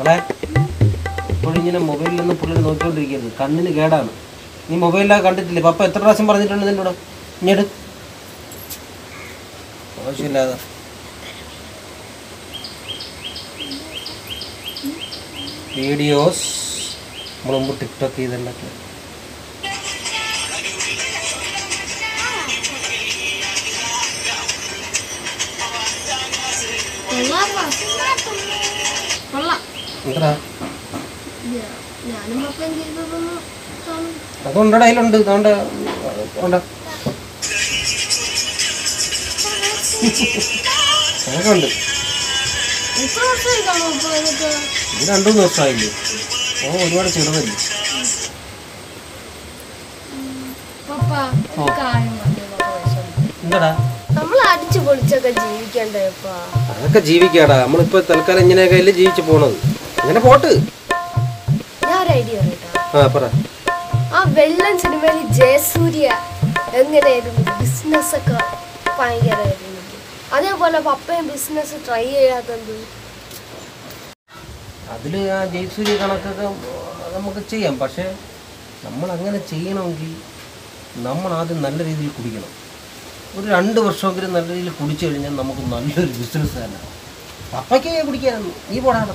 എടാ ഇപ്പോഴും ഇങ്ങനെ മൊബൈലിലൊന്നും പുള്ളി നോക്കിക്കൊണ്ടിരിക്കരുത് കണ്ണിന് കേടാണ് നീ മൊബൈലിലാ കണ്ടിട്ടില്ലേ പപ്പ എത്ര പ്രാവശ്യം പറഞ്ഞിട്ടുണ്ട് നിന്നോട് ഇങ്ങോട്ട് ആവശ്യമില്ലാതെ വീഡിയോസ് നമ്മൾ മുമ്പ് ടിക്ടോക്ക് ചെയ്തിട്ടുണ്ടാക്കി കൊള്ളാം കൊള്ളാം എന്താ ഞാ- ഞാനും പപ്പയും ചെയ്തതൊന്ന് കാണും അതുകൊണ്ടടാ അതിലുണ്ട് അതുകൊണ്ട് ഉണ്ട് അതൊക്കെ ഉണ്ട് എത്ര വർഷമായി കാണും അപ്പൊ എന്നിട്ട് ഇത് രണ്ടു മൂന്ന് ദിവസമായില്ലേ ഓ ഒരുപാട് ചെറുതല്ലേ പപ്പ ഓ. കാര്യം മതി പപ്പ വിഷമം എന്താടാ നമ്മൾ അടിച്ചു പൊളിച്ചൊക്കെ ജീവിക്കണ്ടേ പപ്പാ അതൊക്കെ ജീവിക്കാടാ നമ്മളിപ്പോ തൽക്കാലം ഇങ്ങനെയൊക്കെ അല്ലേ ജീവിച്ചു പോണത് ഇങ്ങനെ പോട്ട് ഞാൻ ഒരു ഐഡിയ പറയട്ടോ ആ പറ ആ വെള്ളൻ സിനിമയിൽ ജയസൂര്യ എങ്ങനെയായിരുന്നു ബിസിനസ് ഒക്കെ ഭയങ്കരമായിരുന്നു അതേപോലെ പപ്പയും ബിസിനസ് ട്രൈ ചെയ്യാത്തത് അതിൽ ആ ജയസൂര്യ കണക്കൊക്കെ നമുക്ക് ചെയ്യാം പക്ഷേ നമ്മൾ അങ്ങനെ ചെയ്യണമെങ്കിൽ നമ്മൾ ആദ്യം നല്ല രീതിയിൽ കുടിക്കണം ഒരു രണ്ട് വർഷമെങ്കിലും നല്ല രീതിയിൽ കുടിച്ചു കഴിഞ്ഞാൽ നമുക്ക് നല്ലൊരു ബിസിനസ് തന്നെ പപ്പയ്ക്ക് കുടിക്കാൻ നീ പോടാണ്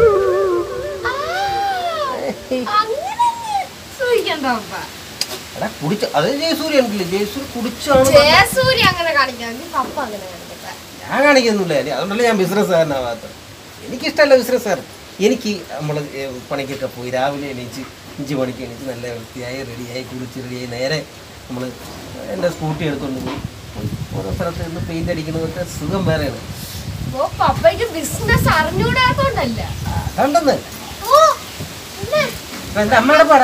സൂചിക്കണ്ട പപ്പ എടാ കുടിച്ച അത് ജയസൂര്യ ഉണ്ടല്ലേ ജയസൂര്യ കുടിച്ചാണ് ജയസൂര്യ അങ്ങനെ കാണിക്കാൻ പപ്പ അങ്ങനെ കാണിക്കട്ടെ ഞാൻ കാണിക്കുന്നില്ല അല്ലേ അതുകൊണ്ടല്ലേ ഞാൻ ബിസിനസ്സുകാരനാവാത്തത് എനിക്കിഷ്ടമല്ല ബിസിനസ്സുകാരൻ എനിക്ക് നമ്മൾ പണിക്കൊക്കെ പോയി രാവിലെ എണീച്ച് അഞ്ച് മണിക്ക് എണീച്ച് നല്ല വൃത്തിയായി റെഡിയായി കുളിച്ച് റെഡിയായി നേരെ നമ്മൾ എൻ്റെ സ്കൂട്ടി എടുത്തുകൊണ്ട് പോയി പോയി ഓരോ സ്ഥലത്ത് നിന്ന് പെയിൻ്റ് അടിക്കുന്നതൊക്കെ സുഖം വേറെയാണ് ഓ പപ്പയ്ക്ക് ബിസിനസ് അറിഞ്ഞൂടാത്തോണ്ടല്ല അതുണ്ടെന്ന് ഓ പിന്നെ എൻ്റെ അമ്മയുടെ പാടാ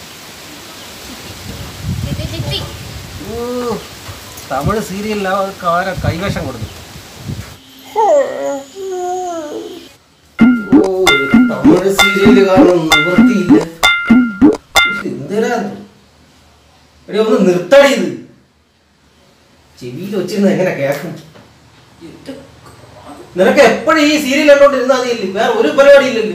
ചിത്തി ചിത്തി ഓ തമിഴ് സീരിയലിൽ കാര കൈവേഷം കൊടുത്തു ഓ ഒരു തമിഴ് സീരിയൽ കാണാൻ നിവൃത്തിയില്ല എന്തിനാ എടി ഒന്ന് നിർത്തടി ഇത് ചെവിയിൽ വെച്ചിരുന്ന് എങ്ങനെ കേൾക്കും നിനക്ക് എപ്പോഴും ഈ സീരിയൽ കണ്ടോണ്ടിരുന്നാ മതിയില്ലേ വേറെ ഒരു പരിപാടി ഇല്ലല്ലോ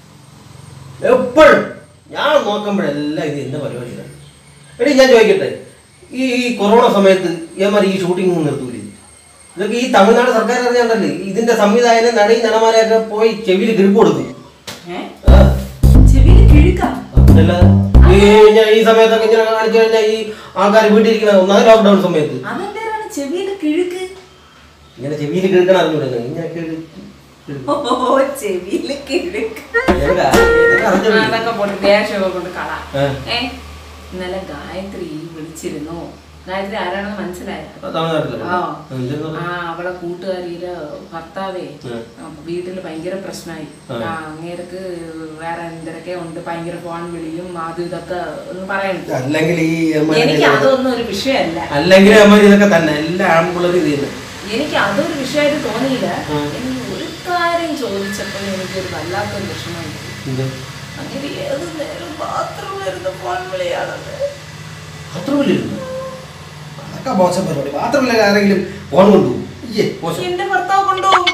എപ്പോഴും ഞാൻ നോക്കുമ്പോഴെല്ലാം ഇത് എന്റെ പരിപാടിയാണ് എടി ഞാൻ ചോദിക്കട്ടെ ഈ ഈ കൊറോണ സമയത്ത് ഏമാരി ഈ ഷൂട്ടിംഗ് നിർത്തൂലേ ഇതൊക്കെ ഈ തമിഴ്നാട് സർക്കാർ അറിഞ്ഞാണ്ടല്ലേ ഇതിന്റെ സംവിധായകനെ നടീ നടന്മാരെയൊക്കെ പോയി ചെവിയിൽ കിഴിപ്പ് കൊടുക്കും ഏ? ആ, ചെവിയില് കിഴുക്കാ അതല്ലാതെ ഈ ഞാൻ ഈ സമയത്തൊക്കെ ഇങ്ങനെ കാണിച്ചു കഴിഞ്ഞാൽ ഈ ആൾക്കാർ വീട്ടിലിരിക്കുന്ന ഒന്നാമത് ലോക്ക്ഡൌൺ സമയത്ത് അതെന്താണ് ചെവിയില് കിഴുക്ക് ഇങ്ങനെ ചെവിയിൽ കിഴക്കണം അറിഞ്ഞൂടെ ഇങ്ങനെ കിഴി- കിഴി- ഓ ചെവിയില് കിഴുക്ക് ഇതൊക്കെ ഇതൊക്കെ അറിഞ്ഞൂടെ? അതൊക്കെ പോട്ട് ദേഷ്യമൊക്കെ കൊണ്ട് കളാ ഏ. ഏ ഇന്നലെ ഗായത്രി വിളിച്ചിരുന്നു ഗായത്രി ആരാണെന്ന് മനസ്സിലായോ ആ, തമിഴ്നാട്ടിലല്ലേ? ആ. എന്തിനു ആ അവളെ കൂട്ടുകാരിയിലെ ഭർത്താവേ ഉം. അപ്പൊ വീട്ടില് ഭയങ്കര പ്രശ്നമായി ആ. ആ അങ്ങേർക്ക് വേറെ എന്തൊക്കെ ഉണ്ട് ഭയങ്കര ഫോൺ വിളിയും അതും ഇതൊക്കെ ഒന്ന് പറയുന്നു അല്ലെങ്കിൽ ഈ ഏമാരി- എനിക്ക് അതൊന്നും ഒരു വിഷയമല്ല അല്ലെങ്കിൽ അമ്മ ഇതൊക്കെ തന്നെ എല്ലാ ആൺപിള്ളേരും ഇത് തന്നെ എനിക്ക് അതൊരു വിഷയമായിട്ട് തോന്നിയില്ല ഉം. എനിക്ക് ഒരു കാര്യം ചോദിച്ചപ്പോൾ എനിക്കൊരു വല്ലാത്തൊരു വിഷമമായി എന്ത് അങ്ങനെ ഏത് നേരം ബാത്റൂമിൽ ഇരുന്ന് ഫോൺ വിളിയാണെന്ന് ബാത്റൂമിലിരുന്നു അതൊക്കെ മോശം പരിപാടി ബാത്റൂമിലൊക്കെ ആരെങ്കിലും ഫോൺ കൊണ്ടുപോകും ഇയ്യേ, മോശം എന്റെ ഭർത്താവ് കൊണ്ടുപോകും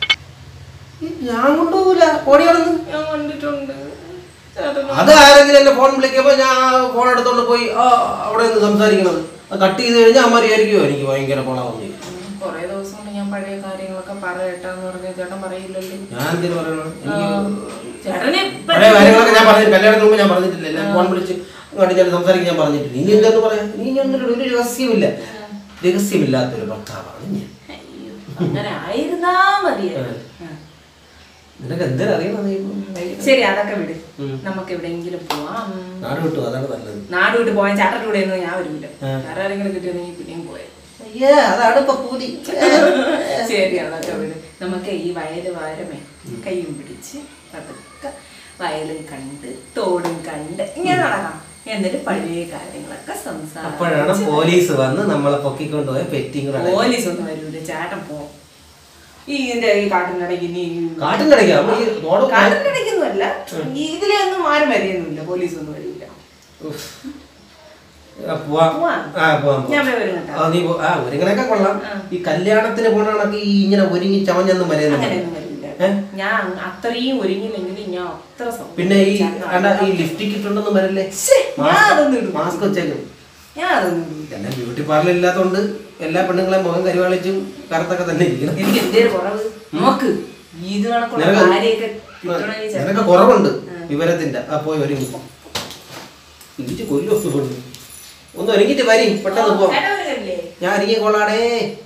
ഈ ഞാൻ കൊണ്ടുപോകില്ല കോടിയാണെന്ന് ഞാൻ കണ്ടിട്ടുണ്ട് ചേട്ടന് അത് ആരെങ്കിലും എന്നെ ഫോൺ വിളിക്കുമ്പോ ഞാൻ ഫോൺ എടുത്തോണ്ട് പോയി ആ അവിടെ നിന്ന് സംസാരിക്കണത് അത് കട്ട് ചെയ്ത് കഴിഞ്ഞാൽ അമ്മ വിചാരിക്കുമോ എനിക്ക് ഭയങ്കര പണം വന്നു കൊറേ ദിവസം കൊണ്ട് ഞാൻ പഴയ കാര്യങ്ങളൊക്കെ പറയട്ടെന്ന് പറഞ്ഞ ചേട്ടൻ പറയില്ലല്ലോ ഞാൻ എന്തിനു പറയണം എനിക്ക് ചേട്ടന് പഴയ കാര്യങ്ങളൊക്കെ ഞാൻ പറഞ്ഞു കല്യാണത്തിന് മുമ്പ് ഞാൻ പറഞ്ഞിട്ടില്ല എന്നെ ഫോൺ വിളിച്ച് അങ്ങോട്ട് ഞാൻ സംസാരിക്കാൻ ഞാൻ പറഞ്ഞിട്ടില്ല ഇനി എന്താന്ന് പറയാം ഇനി ഞാൻ ഒരു ഒരു രഹസ്യമില്ല രഹസ്യമില്ലാത്തൊരു ഭർത്താവാണ് ഞാൻ അയ്യോ, അങ്ങനെ ആയിരുന്നാ മതിയായിരുന്നു ആ. നിനക്ക് എന്തിനാ അറിയണം നീ ശരി അതൊക്കെ വിട് ഉം. നമുക്ക് എവിടെയെങ്കിലും പോവാം നാട് വിട്ടു അതാണ് നല്ലത് നാട് വിട്ട് പോയാൽ ചേട്ടൻ്റെ കൂടെ ഒന്നും ഞാൻ വരില്ല ആ. വേറെ ആരെങ്കിലും കിട്ടിയെന്നെങ്കിൽ പിന്നെയും പോയത് അയ്യേ അതാണ് ഇപ്പൊ പൂതി ശരി അതൊക്കെ വിട് നമുക്ക് ഈ വയല് വാരമേ കൈയും പിടിച്ച് പതുക്കെ വയലും കണ്ട് തോടും കണ്ട് ഇങ്ങനെ നടക്കാം എന്നിട്ട് പഴയ കാര്യങ്ങളൊക്കെ അപ്പോഴാണ് സംസാരിച്ച് പോലീസ് വന്ന് നമ്മളെ പൊക്കിക്കൊണ്ടുപോയ പെറ്റിങ് കൂടെ അടച്ചു. പോലീസ് ഒന്നും വരൂല ചേട്ടൻ പോ ഈ ഇതിന്റെ ഈ കാട്ടിനിടയ്ക്ക് നീ കാട്ടിന്റെ ഇടയ്ക്ക് അപ്പൊ ഈ റോഡ് കാട്ടിന്റെ ഇടയ്ക്കൊന്നുമല്ല ഈ ഇതിലൊന്നും ആരും വരെയൊന്നുമില്ല പോലീസ് ഒന്നും വരില്ല ഉഫ്. ആ, പോവാം. പോവാം. ആ, പോവാം, ഞാൻ പോവാം. പോയി വരും കേട്ടോ ആ, നീ പോ- ആ, ഒരുങ്ങനൊക്കെ കൊള്ളാം ആ. ഈ കല്യാണത്തിന് പോണ കണക്ക് ഈ ഇങ്ങനെ ഒരുങ്ങി ചമഞ്ഞൊന്നും വരെയൊന്നും അങ്ങനെയൊന്നും വരില്ല ഏ? ഞാൻ അത്രയും ഒരുങ്ങിയില്ലെങ്കിൽ ഞാൻ അത്ര സൗ- പിന്നെ ഈ കണ്ട ഈ ലിഫ്റ്റിക്ക് ഇട്ടുണ്ടെന്ന് വരല്ലേ ശ്ശേ, ഞാൻ അതൊന്നും ഇടും മാസ്ക് വെച്ചേക്കും ഞാൻ അതൊന്നും ഇടില്ല. എന്നെ ബ്യൂട്ടി പാർലർ ഇല്ലാത്തോണ്ട് എല്ലാ പെണ്ണുങ്ങളെ മുഖം കരുവാളിച്ചും കറുത്തൊക്കെ തന്നെ ഇരിക്കണം എനിക്ക് എന്തേലും കുറവ് നോക്ക് ഇത് കണക്കുള്ള നിനക്ക് കാര്യമൊക്കെ കിട്ടണമെങ്കിൽ ചെറുപ്പം നിനക്ക് കുറവുണ്ട് വിവരത്തിന്റെ ആ പോയി ഒരുങ്ങി ഇടിച്ച് കൊല്ലു ഒന്ന് ഒരുങ്ങിട്ട് വരി പെട്ടെന്ന് പോ ചേട്ടാ ഒരു കാര്യമില്ലേ? ഞാൻ ഒരുങ്ങി കൊള്ളാടേ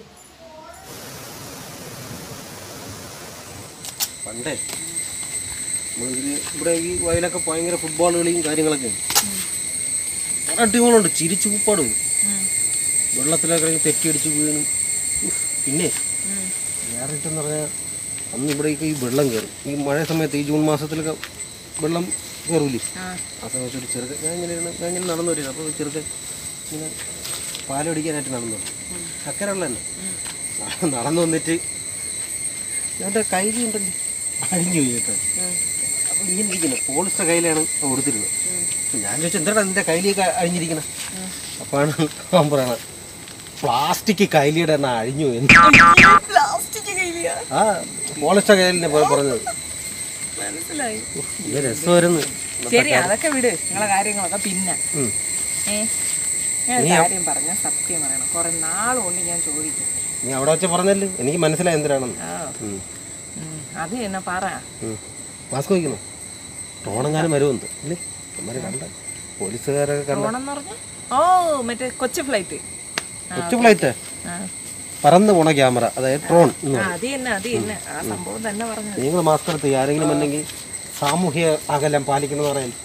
പണ്ടേ നമ്മളിതില് ഇവിടെ ഈ വയലൊക്കെ ഭയങ്കര ഫുട്ബോൾ കളിയും കാര്യങ്ങളൊക്കെ ഉണ്ട്. കുറെ ടീമുകളുണ്ട് ചിരിച്ചു കൂപ്പാട് വരും വെള്ളത്തിലൊക്കെ ഇറങ്ങി തെറ്റിയടിച്ച് വീണ് ഉഫ്. പിന്നെ വേറെ ഇട്ടെന്ന് പറഞ്ഞാൽ അന്ന് ഇവിടേക്ക് ഈ വെള്ളം കയറും ഈ മഴ സമയത്ത് ഈ ജൂൺ മാസത്തിലൊക്കെ വെള്ളം കയറൂലേ ആ സമയത്ത് ഒരു ചെറുക്കൻ ഞാൻ ഇങ്ങനെ ഇരുന്ന് ഞാൻ ഇങ്ങനെ നടന്നു വരിക അപ്പോൾ ഒരു ചെറുക്കൻ ഇങ്ങനെ പാലൊടിക്കാനായിട്ട് നടന്നു വന്നു. അക്കരെയുള്ള തന്നെ നടന്നു വന്നിട്ട് എൻ്റെ കയ്യിൽ ഉണ്ടല്ലോ അഴിഞ്ഞു പോയി കേട്ടോ അപ്പോൾ ഇങ്ങനെ ഇരിക്കുന്നത് പോളിസ്റ്റർ കയ്യിലാണ് കൊടുത്തിരുന്നത് അപ്പോൾ ഞാൻ ചോദിച്ചു എന്താണ് നിൻ്റെ കയ്യിലേക്ക് അഴിഞ്ഞിരിക്കണം അപ്പോഴാണ് അവൻ പറയണത് പ്ലാസ്റ്റിക് കൈലിയുടെ എണ്ണ അഴിഞ്ഞു പോയി എന്ന്." പ്ലാസ്റ്റിക് കയ്യിലാ. ആ പോളിസ്റ്റർ കയ്യിലിനെ പറഞ്ഞത് മനസ്സിലായി ഇത് രസമായിരുന്നു ശരി അതൊക്കെ വിട് നിങ്ങളെ കാര്യങ്ങളൊക്കെ പിന്നെ ഉം. ഏ ഞാൻ ഒരു കാര്യം പറഞ്ഞ സത്യം പറയണം കുറെ നാളുകൊണ്ട് ഞാൻ ചോദിക്കും നീ അവിടെ വെച്ച് പറഞ്ഞല്ലേ എനിക്ക് മനസ്സിലായി എന്തിനാണെന്ന് ആ ഉം. ഉം, അത് എന്നെ പറ ഉം. മാസ്ക് വയ്ക്കുന്നു ട്രോണെങ്ങാനും വരുമെന്ന് അല്ലേ അമ്മര് കണ്ട പോലീസുകാരൊക്കെ കണ്ട പോണെന്ന് പറഞ്ഞ ഓ മറ്റേ കൊച്ചു ഫ്ലൈറ്റ് കൊച്ചു ഫ്ലൈറ്റ് ആ പറന്ന് പോണ ക്യാമറ അതായത് ട്രോൺ എന്ന് ആ, പറയും. അത് തന്നെ അത് തന്നെ ആ സംഭവം തന്നെ പറഞ്ഞത് നിങ്ങൾ മാസ്ക് എടുത്ത് ആരെങ്കിലും ഉണ്ടെങ്കിൽ സാമൂഹ്യ അകലം പാലിക്കണം എന്ന് പറയാൻ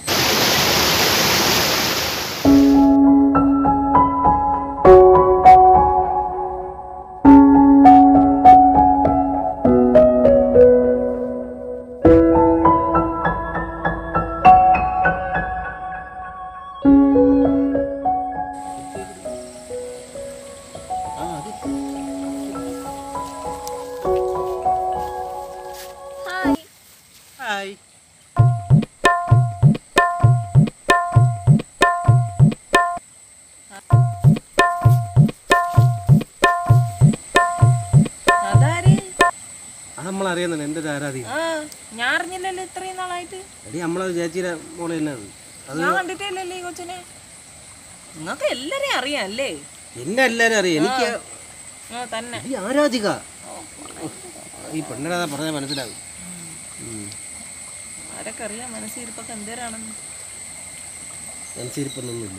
ഹായ് ഹായ് അതാര് അത് നമ്മൾ അറിയുന്നുണ്ട് എൻ്റെ ഒരു ആരാധിക ആ ഞാൻ അറിഞ്ഞില്ലല്ലോ ഇത്രയും നാളായിട്ട് എടി നമ്മളത് ചേച്ചിയുടെ മോളെ തന്നെ അത് അത് ഞാൻ കണ്ടിട്ടില്ലല്ലോ ഈ കൊച്ചിനെ നിങ്ങൾക്ക് എല്ലാരെയും അറിയാം അല്ലേ എന്നെ എല്ലാവരും അറിയാം എനിക്ക് ആ തന്നെ ഈ ആരാധിക ഈ പെണ്ണിനെ പറഞ്ഞാൽ മനസ്സിലാകും ഉം. ആരൊക്കെ അറിയാം മനസ്സിരിപ്പൊക്കെ എന്തേരാണെന്ന് മനസ്സിരിപ്പൊന്നൊന്നുമില്ല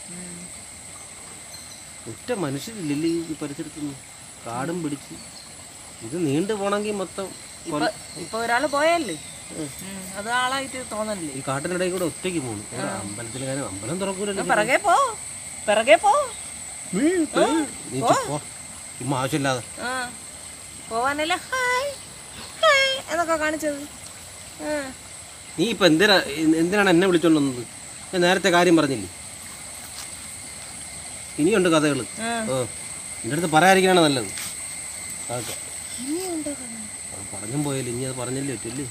ഒറ്റ മനുഷ്യരില്ലല്ലേ ഈ പരിസരത്തൊന്നും കാടും പിടിച്ച് ഇത് നീണ്ടു പോണെങ്കിൽ മൊത്തം ഇപ്പൊ ഇപ്പൊ ഒരാള് പോയല്ലേ ഉം, അത് ആളായിട്ട് തോന്നണില്ലേ ഈ കാട്ടിനിടയിൽ കൂടെ ഒറ്റയ്ക്ക് പോകുന്നു ഇവിടെ അമ്പലത്തിൽ കാര്യം അമ്പലം തുറക്കൂലല്ലോ പിറകെ പോ പിറകെ പോ നീ ചു പോ ഇമ്മ ആവശ്യമില്ലാതെ ആ പോവാനല്ലേ ഹായ് ഹായ് എന്നൊക്കെ കാണിച്ചത് ആ. നീ ഇപ്പൊ എന്തിനാ എന്തിനാണ് എന്നെ വിളിച്ചോണ്ട് വന്നത് ഞാൻ നേരത്തെ കാര്യം പറഞ്ഞില്ലേ ഇനിയുണ്ട് കഥകൾ ആ. ഓ എൻ്റെ അടുത്ത് പറയാതിരിക്കാനാണ് നല്ലത് അതൊക്കെ അത് പറഞ്ഞും പോയാലും ഇനി അത് പറഞ്ഞല്ലേ പറ്റില്ലേ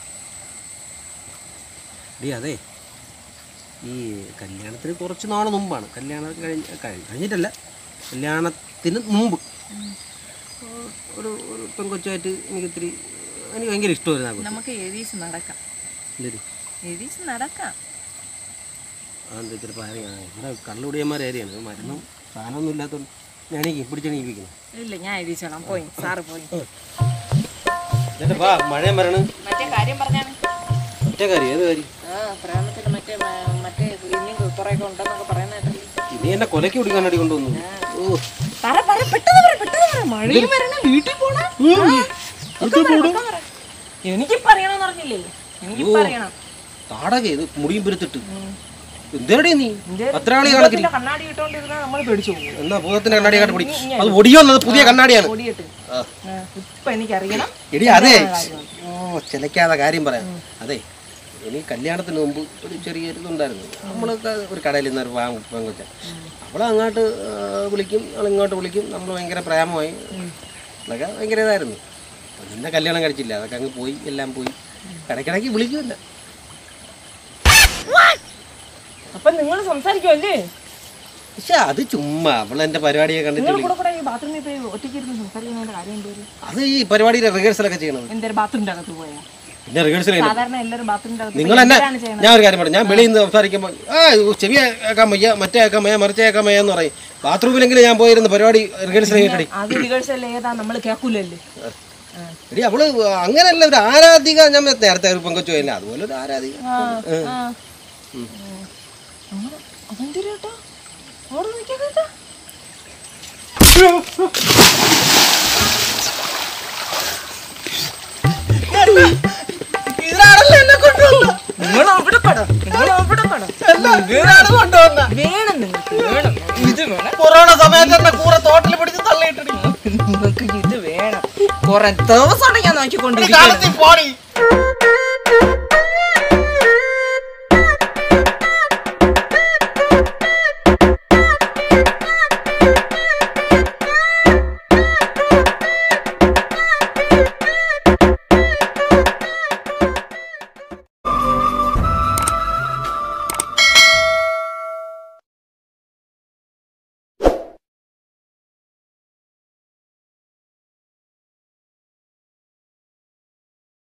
ഡി അതെ ഈ കല്യാണത്തിന് കുറച്ച് നാൾ മുമ്പാണ് കല്യാണം കഴിഞ്ഞ് കഴി- കഴിഞ്ഞിട്ടല്ല കല്യാണത്തിന് മുമ്പ് ഓ- ഒരു ഒരു പെൺകൊച്ചുമായിട്ട് എനിക്ക് ഇത്തിരി എനിക്ക് ഭയങ്കര ഇഷ്ടമായിരുന്നു ആ കൊച്ചു നമുക്ക് എഴുതിച്ച് നടക്കാം എന്തൊരു എഴുതിച്ച് നടക്കാം അതെന്താ ചിലപ്പോൾ ആരെയും ഇവിടെ കള്ളുടിയന്മാർ ഏരിയയാണ് മരുന്നും സാധനമൊന്നും ഇല്ലാത്തതുകൊണ്ട് ഞാനീ പിടിച്ചെണീപ്പിക്കുന്നു ഇല്ല ഞാൻ എഴുതിച്ചോളാം പോയി സാറ് പോയി എന്നിട്ട് വാ മഴയും വരണം മറ്റേ കാര്യം പറഞ്ഞാണ് ഒറ്റ കാര്യം ഏത് കാര്യം ആ പ്രേമത്തിൽ മറ്റേ മ- മറ്റേ ഇനിയും കുറേയൊക്കെ ഉണ്ടെന്നൊക്കെ പറയുന്ന കേട്ടല്ലോ ഇനി എന്നെ കൊലയ്ക്ക് പിടിക്കാനായിട്ട് കൊണ്ടുവന്നു ഓ പറ പറ പെട്ടെന്ന് പറ പെട്ടെന്ന് പറ മഴയും വരണം വീട്ടിൽ പോണം എനിക്ക് പറയണമെന്ന് പറഞ്ഞില്ലേ എനിക്ക് പറയണം താടകെ ഇത് മുടിയും പെരുത്തിട്ട് എന്തേടെ നീ അത്ര ആളി കണക്കിന് ഇതിന്റെ കണ്ണാടി ഇട്ടോണ്ടിരുന്നാൽ നമ്മൾ പേടിച്ചു പോകും എന്നാ ഭൂതത്തിന്റെ കണ്ണാടി കാട്ട് പിടിക്കും അത് ഒടിയോന്നത് പുതിയ കണ്ണാടിയാണ് ഓടിയിട്ട് ആ. ആ, ഇപ്പൊ എനിക്കറിയണം എടി അതെ ഓ ചിലക്കാതെ കാര്യം പറയാം അതെ ഇനി കല്യാണത്തിന് മുമ്പ് ഒരു ചെറിയൊരു ഇതുണ്ടായിരുന്നു നമ്മളൊക്കെ ഒരു കടയിൽ നിന്ന് ഒരു വാങ്ങും പെങ്കൊച്ച അവൾ അങ്ങോട്ട് ആ, വിളിക്കും അവൾ ഇങ്ങോട്ട് വിളിക്കും നമ്മൾ ഭയങ്കര പ്രേമമായി അതൊക്കെ ഭയങ്കര ഇതായിരുന്നു അപ്പൊ നിന്റെ കല്യാണം കഴിച്ചില്ല അതൊക്കെ അങ്ങ് പോയി എല്ലാം പോയി ഇടയ്ക്കിടയ്ക്ക് വിളിക്കുമല്ല അപ്പൊ നിങ്ങൾ സംസാരിക്കുമല്ലേ പക്ഷെ അത് ചുമ്മാ അവൾ എന്റെ പരിപാടിയെ കണ്ടിട്ട് നിങ്ങൾ വിളിക്കും. കൂടെ കൂടെ ഈ ബാത്റൂമിൽ പോയി ഒറ്റയ്ക്ക് ഇരുന്ന് സംസാരിക്കുന്നതിന്റെ കാര്യം എന്തോരും അത് ഈ പരിപാടിയുടെ റിഹേഴ്സലൊക്കെ ചെയ്യണം എന്തായാലും ബാത്റൂമിന്റെ അകത്ത് പോയാ പിന്നെ റിഹേഴ്സൽ ചെയ്യണം സാധാരണ എല്ലാവരും ബാത്റൂമിന്റെ അകത്ത് നിങ്ങൾ എന്നെ ഞാൻ ഒരു കാര്യം പറഞ്ഞു ഞാൻ വെളിയിൽ നിന്ന് സംസാരിക്കുമ്പോൾ ആ ചെവി ആക്കാൻ വയ്യ മറ്റേ ആക്കാൻ വയ്യ മറിച്ചേ ആക്കാൻ വയ്യ എന്ന് പറയും ബാത്റൂമിലെങ്കിലും ഞാൻ പോയിരുന്ന പരിപാടി റിഹേഴ്സൽ ചെയ്യട്ടെ അത് റിഹേഴ്സൽ ഏതാ നമ്മൾ കേൾക്കൂലല്ലേ എടി അവള് അങ്ങനെയല്ല ഒരു ആരാധിക ഞാൻ നേരത്തെ ഒരു പെങ്കൊച്ചു പോയില്ല അതുപോലെ ഒരു ആരാധിക അതെന്തിനാ അവിടെ നിൽക്കാൻ കേട്ടാ ഇതിനാണല്ലോ എന്നെ കൊണ്ടുവന്ന നിങ്ങൾ അവിടെ കട നിങ്ങൾ അവിടെ കട ഇതിനാണ് കൊണ്ടുവന്ന വേണം നിങ്ങൾക്ക് വേണം ഇത് വേണം കൊറോണ സമയത്ത് എന്നെ കൂടെ തോട്ടിൽ പിടിച്ച് തള്ളിയിട്ടി നിങ്ങൾക്ക് ഇത് വേണം കുറെ ദിവസം ഞാൻ നോക്കിക്കൊണ്ടിരിക്കുന്നു കാലത്തിൽ പോടി